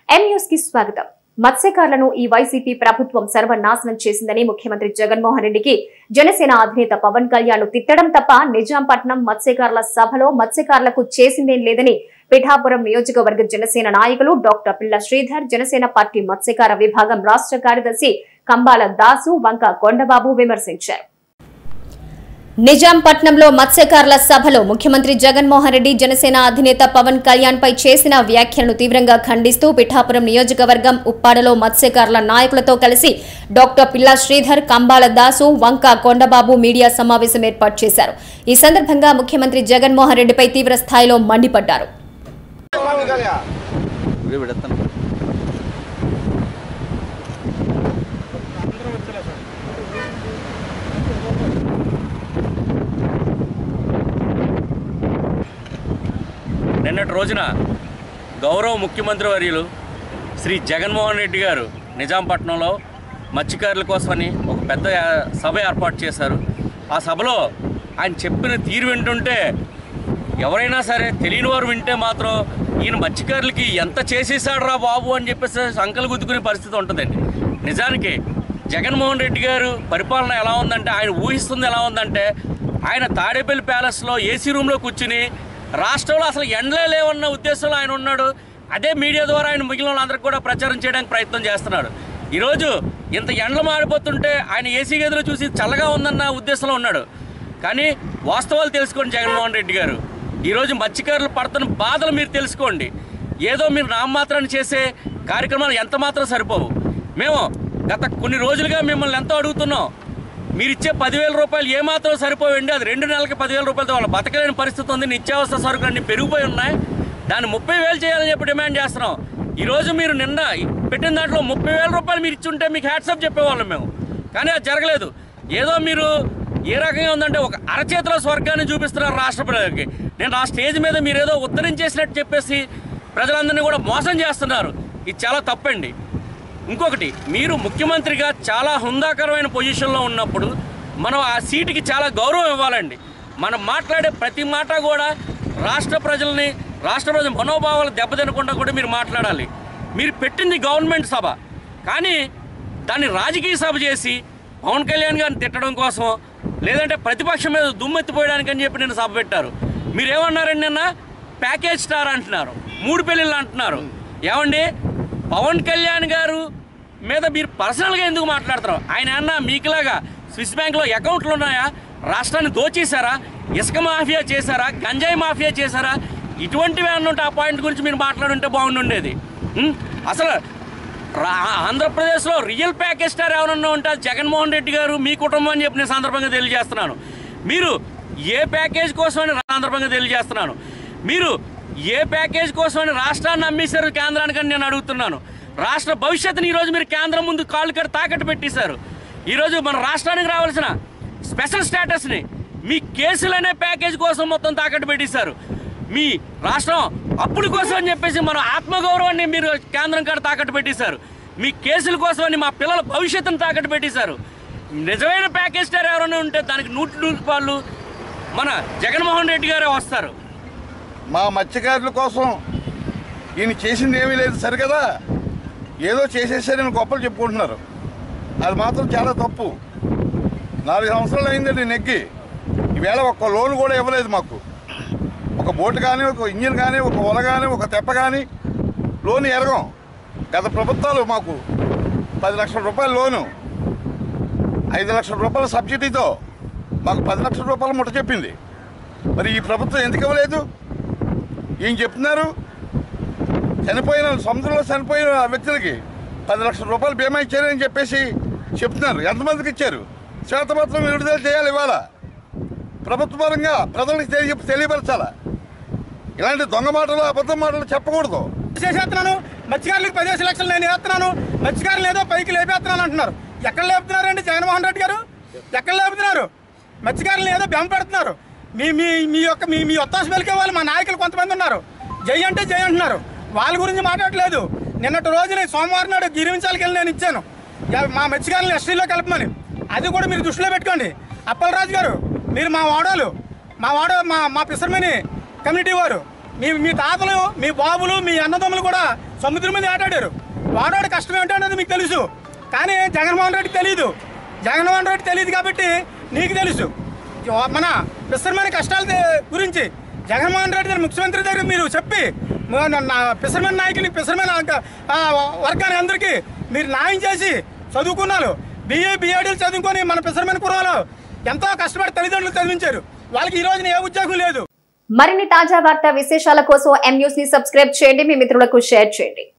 M news కి స్వాగతం మత్స్యకారులను ఈ వైసీపీ ప్రభుత్వం సర్వనాశనం చేసిందని ముఖ్యమంత్రి జగన్మోహన్ రెడ్డికి జనసేన అధినేత పవన్ కళ్యాణ్ తిట్టడం తప్ప నిజాంపట్నం మత్స్యకారుల సభలో మత్స్యకారులకు చేసిందేం లేదని పిఠాపురం నియోజకవర్గ జనసేన నాయకులు డాక్టర్ పిల్ల శ్రీధర్ జనసేన పార్టీ మత్స్యకార విభాగం రాష్ట్ర కార్యదర్శి కంబాల దాసు వంక కొండబాబు విమర్శించారు నిజాంపట్నంలో మత్స్యకారుల సభలో ముఖ్యమంత్రి జగన్మోహన్ రెడ్డి జనసేన అధినేత పవన్ కళ్యాణ్ పై చేసిన వ్యాఖ్యలను తీవ్రంగా ఖండిస్తూ పిఠాపురం నియోజకవర్గం ఉప్పాడలో మత్స్యకారుల నాయకులతో కలిసి డాక్టర్ పిల్లా శ్రీధర్ కంబాల దాసు వంక కొండబాబు మీడియా సమావేశం ఏర్పాటు చేశారు ఈ సందర్భంగా ముఖ్యమంత్రి జగన్మోహన్ రెడ్డిపై తీవ్ర స్థాయిలో మండిపడ్డారు వీడియో పెడతాను నిన్నటి రోజున గౌరవ ముఖ్యమంత్రి వర్యులు శ్రీ జగన్మోహన్ రెడ్డి గారు నిజాంపట్నంలో మత్స్యకారుల కోసమని ఒక పెద్ద సభ ఏర్పాటు చేశారు ఆ సభలో ఆయన చెప్పిన తీరు వింటుంటే ఎవరైనా సరే తెలియని వారు వింటే మాత్రం ఈయన మత్స్యకారులకి ఎంత చేసేసాడు రా బాబు అని చెప్పేసి సంకలు గుద్దుకునే పరిస్థితి ఉంటుందండి నిజానికి జగన్మోహన్ రెడ్డి గారు పరిపాలన ఎలా ఉందంటే ఆయన ఊహిస్తుంది ఎలా ఉందంటే ఆయన తాడేపల్లి ప్యాలెస్లో ఏసీ రూమ్లో కూర్చుని రాష్ట్రంలో అసలు ఎండలే లేవన్న ఉద్దేశంలో ఆయన ఉన్నాడు అదే మీడియా ద్వారా ఆయన మిగిలిన వాళ్ళందరికీ కూడా ప్రచారం చేయడానికి ప్రయత్నం చేస్తున్నాడు ఈరోజు ఇంత ఎండలు మారిపోతుంటే ఆయన ఏసీ గదిలో చూసి చల్లగా ఉందన్న ఉద్దేశంలో ఉన్నాడు కానీ వాస్తవాలు తెలుసుకోండి జగన్మోహన్ రెడ్డి గారు ఈరోజు మత్స్యకారులు పడుతున్న బాధలు మీరు తెలుసుకోండి ఏదో మీరు నామమాత్రాన్ని చేసే కార్యక్రమాలు ఎంత మాత్రం సరిపోవు మేము గత కొన్ని రోజులుగా మిమ్మల్ని ఎంతో అడుగుతున్నాం మీరు ఇచ్చే పదివేల రూపాయలు ఏమాత్రం సరిపోవండి అది రెండు నెలలకి పదివేల రూపాయలతో వాళ్ళు బతకలేని పరిస్థితి ఉంది నిత్యావసర సరుకులు అన్ని పెరిగిపోయి ఉన్నాయి దాన్ని ముప్పై వేలు చేయాలని చెప్పి డిమాండ్ చేస్తున్నాం ఈరోజు మీరు నిన్న పెట్టిన దాంట్లో ముప్పై వేల రూపాయలు మీరు ఇచ్చుంటే మీకు హ్యాట్సప్ చెప్పేవాళ్ళం మేము కానీ అది జరగలేదు ఏదో మీరు ఏ రకంగా ఉందంటే ఒక అరచేతిలో స్వర్గాన్ని చూపిస్తున్నారు రాష్ట్ర ప్రజలకి నేను ఆ స్టేజ్ మీద మీరు ఏదో ఉత్తరించేసినట్టు చెప్పేసి ప్రజలందరినీ కూడా మోసం చేస్తున్నారు ఇది చాలా తప్పండి ఇంకొకటి మీరు ముఖ్యమంత్రిగా చాలా హుందాకరమైన పొజిషన్లో ఉన్నప్పుడు మనం ఆ సీటుకి చాలా గౌరవం ఇవ్వాలండి మనం మాట్లాడే ప్రతి మాట కూడా రాష్ట్ర ప్రజల్ని రాష్ట్ర ప్రజల మనోభావాలు దెబ్బతినకుండా కూడా మీరు మాట్లాడాలి మీరు పెట్టింది గవర్నమెంట్ సభ కానీ దాన్ని రాజకీయ సభ చేసి పవన్ కళ్యాణ్ గారిని తిట్టడం కోసం లేదంటే ప్రతిపక్షం మీద దుమ్మెత్తిపోయడానికి అని చెప్పి నేను సభ పెట్టారు మీరు ఏమన్నారండి నిన్న ప్యాకేజ్ స్టార్ అంటున్నారు మూడు పెళ్ళిళ్ళు అంటున్నారు ఏమండి పవన్ కళ్యాణ్ గారు మీద మీరు పర్సనల్గా ఎందుకు మాట్లాడుతున్నారు ఆయన అన్న మీకులాగా స్విస్ బ్యాంక్లో అకౌంట్లు ఉన్నాయా రాష్ట్రాన్ని దోచేశారా ఇసుక మాఫియా చేశారా గంజాయి మాఫియా చేశారా ఇటువంటివి ఏమన్నా ఉంటే ఆ పాయింట్ గురించి మీరు మాట్లాడుంటే బాగుండుండేది ఉం? అసలు రా- ఆంధ్రప్రదేశ్లో రియల్ ప్యాకేజ్ స్టార్ ఎవరన్నా ఉంటే అది జగన్మోహన్ రెడ్డి గారు మీ కుటుంబం అని చెప్పి నేను సందర్భంగా తెలియజేస్తున్నాను మీరు ఏ ప్యాకేజ్ కోసమని సందర్భంగా తెలియజేస్తున్నాను మీరు ఏ ప్యాకేజ్ కోసమని రాష్ట్రాన్ని అమ్మేశారు కేంద్రానికి అని నేను అడుగుతున్నాను రాష్ట్ర భవిష్యత్తుని ఈరోజు మీరు కేంద్రం ముందు కాళ్ళు కట్టి తాకట్టు పెట్టేశారు ఈరోజు మన రాష్ట్రానికి రావాల్సిన స్పెషల్ స్టేటస్ని మీ కేసులనే ప్యాకేజ్ కోసం మొత్తం తాకట్టు పెట్టేశారు మీ రాష్ట్రం అప్పుల కోసం అని చెప్పేసి మన ఆత్మగౌరవాన్ని మీరు కేంద్రం కాడ తాకట్టు పెట్టేశారు మీ కేసుల కోసమని మా పిల్లల భవిష్యత్తును తాకట్టు పెట్టేశారు నిజమైన ప్యాకేజ్ స్టార్ ఎవరైనా ఉంటే దానికి నూటి నూటి పాళ్ళు మన జగన్మోహన్ రెడ్డి గారే వస్తారు మా మత్స్యకారుల కోసం ఈయన చేసింది ఏమీ లేదు సరే కదా ఏదో చేసేసారని గొప్పలు చెప్పుకుంటున్నారు అది మాత్రం చాలా తప్పు నాలుగు సంవత్సరాలు అయిందండి నెగ్గి ఈవేళ ఒక్క లోన్ కూడా ఇవ్వలేదు మాకు ఒక బోట్ కానీ ఒక ఇంజిన్ కానీ ఒక ఒల కానీ ఒక తెప్ప కానీ లోన్ ఎరగం గత ప్రభుత్వాలు మాకు పది లక్షల రూపాయల లోను ఐదు లక్షల రూపాయల సబ్సిడీతో మాకు పది లక్షల రూపాయలు ముట్ట చెప్పింది మరి ఈ ప్రభుత్వం ఎందుకు ఇవ్వలేదు ఏం చెప్తున్నారు చనిపోయిన సముద్రంలో చనిపోయిన వ్యక్తులకి పది లక్షల రూపాయలు బీమా ఇచ్చారని చెప్పేసి చెప్తున్నారు ఎంతమందికి ఇచ్చారు శ్వేతపత్రం విడుదల చేయాలి ఇవాళ ప్రభుత్వ పరంగా ప్రజలకు తెలియ తెలియపరచాలా ఇలాంటి దొంగ మాటలు అబద్ధం మాటలు చెప్పకూడదు చేసేస్తున్నాను మత్స్యకారులకు పదిహేను లక్షలు నేను వేస్తున్నాను మత్స్యకారులు ఏదో పైకి లేపేస్తున్నాను అంటున్నారు ఎక్కడ లేపుతున్నారండి జగన్మోహన్ రెడ్డి గారు ఎక్కడ లేపుతున్నారు మత్స్యకారులు ఏదో బెంప పెడుతున్నారు మీ మీ మీ యొక్క మీ మీ ఒత్తాసు పలికే వాళ్ళు మా నాయకులు కొంతమంది ఉన్నారు జై అంటే జై అంటున్నారు వాళ్ళ గురించి మాట్లాడలేదు నిన్నటి రోజున సోమవారం నాడు గిరివించాలకి వెళ్ళి నేను ఇచ్చాను యా- మా మత్స్యకారులను ఎస్టీలో కలపమని అది కూడా మీరు దృష్టిలో పెట్టుకోండి అప్పలరాజు గారు మీరు మా వాడలు మా వాడ మా మా పిసర్మని కమ్యూనిటీ వారు మీ మీ తాతలు మీ బాబులు మీ అన్నదమ్ములు కూడా సముద్రం మీద ఆటాడారు వాడాడు కష్టం ఏంటనేది మీకు తెలుసు కానీ జగన్మోహన్ రెడ్డి తెలియదు జగన్మోహన్ రెడ్డి తెలియదు కాబట్టి నీకు తెలుసు మన పిసరమైన కష్టాల దే- గురించి జగన్మోహన్ రెడ్డి గారు ముఖ్యమంత్రి దగ్గర మీరు చెప్పి మ- నా- నా పిసరమైన నాయకులకి పిసరమైన అంక- ఆ వర్గానికి అందరికీ మీరు న్యాయం చేసి చదువుకున్నారు బిఏ బిఏడీలు చదువుకొని మన పిసరమైన కుర్రాలు ఎంతో కష్టపడి తల్లిదండ్రులు చదివించారు వాళ్ళకి ఈ రోజున ఏ ఉద్యోగం లేదు మరిన్ని తాజా వార్తా విశేషాల కోసం ఎం న్యూస్ ని సబ్స్క్రైబ్ చేయండి మీ మిత్రులకు షేర్ చేయండి